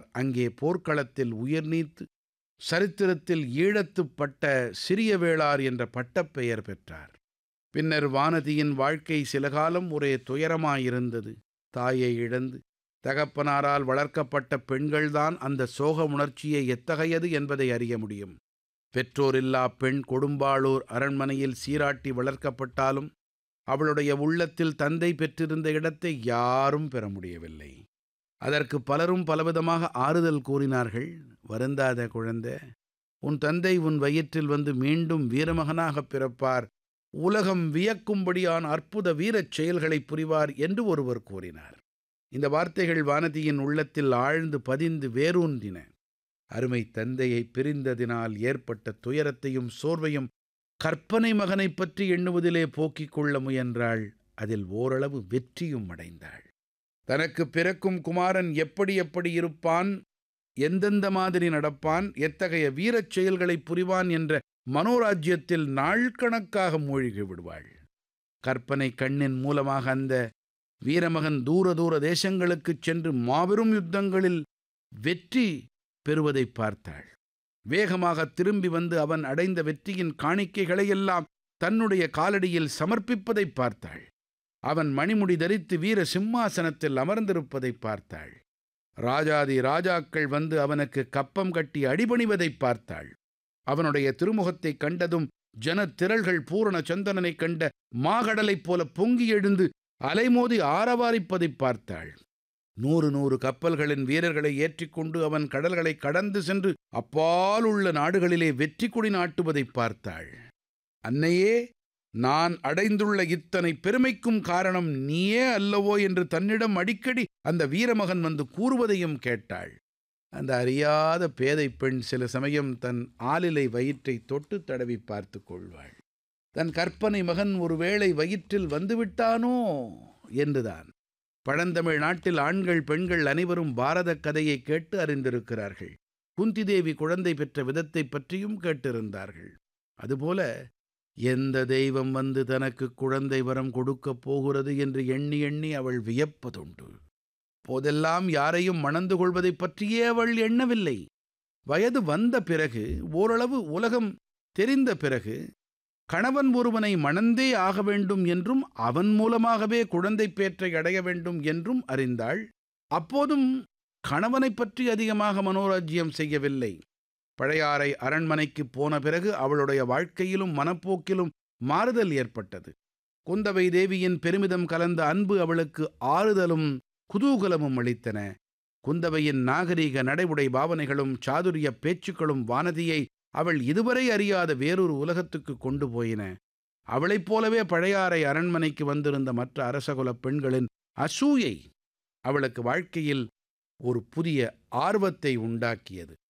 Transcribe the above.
அங்கே போர்க்களத்தில் உயிர் நீத்து சரித்திரத்தில் ஈழத்துப்பட்ட சிறிய வேளார் என்ற பட்டப்பெயர் பெற்றார் பின்னர் வானதியின் வாழ்க்கை சில காலம் ஒரே துயரமாயிருந்தது தாயை இழந்து தகப்பனாரால் வளர்க்கப்பட்ட பெண்கள்தான் அந்த சோக உணர்ச்சியை எத்தகையது என்பதை அறிய முடியும் பெற்றோரில்லா பெண் கொடும்பாளூர் அரண்மனையில் சீராட்டி வளர்க்கப்பட்டாலும் அவளுடைய உள்ளத்தில் தந்தை பெற்றிருந்த இடத்தை யாரும் பெற முடியவில்லை அதற்கு பலரும் பலவிதமாக ஆறுதல் கூறினார்கள் வருந்தாத குழந்தை உன் தந்தை உன் வயிற்றில் வந்து மீண்டும் வீரமகனாகப் பிறப்பார் உலகம் வியக்கும்படியான அற்புத வீரச் செயல்களைப் புரிவார் என்று ஒருவர் கூறினார் இந்த வார்த்தைகள் வானதியின் உள்ளத்தில் ஆழ்ந்து பதிந்து வேரூன்றின அருமை தந்தையை பிரிந்ததினால் ஏற்பட்ட துயரத்தையும் சோர்வையும் கற்பனை மகனைப் பற்றி எண்ணுவதிலே போக்கிக் கொள்ள முயன்றாள் அதில் ஓரளவு வெற்றியும் அடைந்தாள் தனக்கு பிறக்கும் குமாரன் எப்படி எப்படி இருப்பான் எந்தெந்த மாதிரி நடப்பான் எத்தகைய வீரச் செயல்களை புரிவான் என்ற மனோராஜ்யத்தில் நாள் கணக்காக மூழ்கி விடுவாள் கற்பனை கண்ணின் மூலமாக அந்த வீரமகன் தூர தூர தேசங்களுக்குச் சென்று மாபெரும் யுத்தங்களில் வெற்றி பெறுவதை பார்த்தாள் வேகமாக திரும்பி வந்து அவன் அடைந்த வெற்றியின் காணிக்கைகளையெல்லாம் தன்னுடைய காலடியில் சமர்ப்பிப்பதை பார்த்தாள் அவன் மணிமுடி தரித்து வீர சிம்மாசனத்தில் அமர்ந்திருப்பதை பார்த்தாள் ராஜாதி ராஜாக்கள் வந்து அவனுக்கு கப்பம் கட்டி அடிபணிவதை பார்த்தாள் அவனுடைய திருமுகத்தைக் கண்டதும் ஜனத்திரள்கள் பூரண சந்தனனைக் கண்ட மாகடலைப் போல பொங்கி எழுந்து அலைமோதி ஆரவாரிப்பதைப் பார்த்தாள் நூறு நூறு கப்பல்களின் வீரர்களை ஏற்றிக்கொண்டு அவன் கடல்களை கடந்து சென்று அப்பால் உள்ள நாடுகளிலே வெற்றி கொடி நாட்டுவதைப் பார்த்தாள் அன்னையே நான் அடைந்துள்ள இத்தனை பெருமைக்கும் காரணம் நீயே அல்லவோ என்று தன்னிடம் அடிக்கடி அந்த வீரமகன் வந்து கூறுவதையும் கேட்டாள் அந்த அறியாத பேதை பெண் சில சமயம் தன் ஆலிலை வயிற்றை தொட்டு தடவி பார்த்து கொள்வாள் தன் கற்பனை மகன் ஒருவேளை வயிற்றில் வந்துவிட்டானோ என்றுதான் பழந்தமிழ் நாட்டில் ஆண்கள் பெண்கள் அனைவரும் பாரத கதையை கேட்டு அறிந்திருக்கிறார்கள் குந்தி தேவி குழந்தை பெற்ற விதத்தைப் பற்றியும் கேட்டிருந்தார்கள் அதுபோல எந்த தெய்வம் வந்து தனக்கு குழந்தை வரம் கொடுக்கப் போகிறது என்று எண்ணி எண்ணி அவள் வியப்பதுண்டு போதெல்லாம் யாரையும் மணந்து கொள்வதைப் பற்றியே அவள் எண்ணவில்லை வயது வந்த பிறகு ஓரளவு உலகம் தெரிந்த பிறகு கணவன் ஒருவனை மணந்தே ஆக வேண்டும் என்றும் அவன் மூலமாகவே குழந்தை பேற்றை அடைய வேண்டும் என்றும் அறிந்தாள் அப்போதும் கணவனைப் பற்றி அதிகமாக மனோராஜ்யம் செய்யவில்லை பழையாறை அரண்மனைக்கு போன பிறகு அவளுடைய வாழ்க்கையிலும் மனப்போக்கிலும் மாறுதல் ஏற்பட்டது குந்தவை தேவியின் பெருமிதம் கலந்த அன்பு அவளுக்கு ஆறுதலும் குதூகலமும் அளித்தன குந்தவையின் நாகரீக நடைமுறை பாவனைகளும் சாதுரிய பேச்சுக்களும் வானதியை அவள் இதுவரை அறியாத வேறொரு உலகத்துக்கு கொண்டு போயின அவளைப் போலவே பழையாறை அரண்மனைக்கு வந்திருந்த மற்ற அரசகுலப் பெண்களின் அசூயை அவளுக்கு வாழ்க்கையில் ஒரு புதிய ஆர்வத்தை உண்டாக்கியது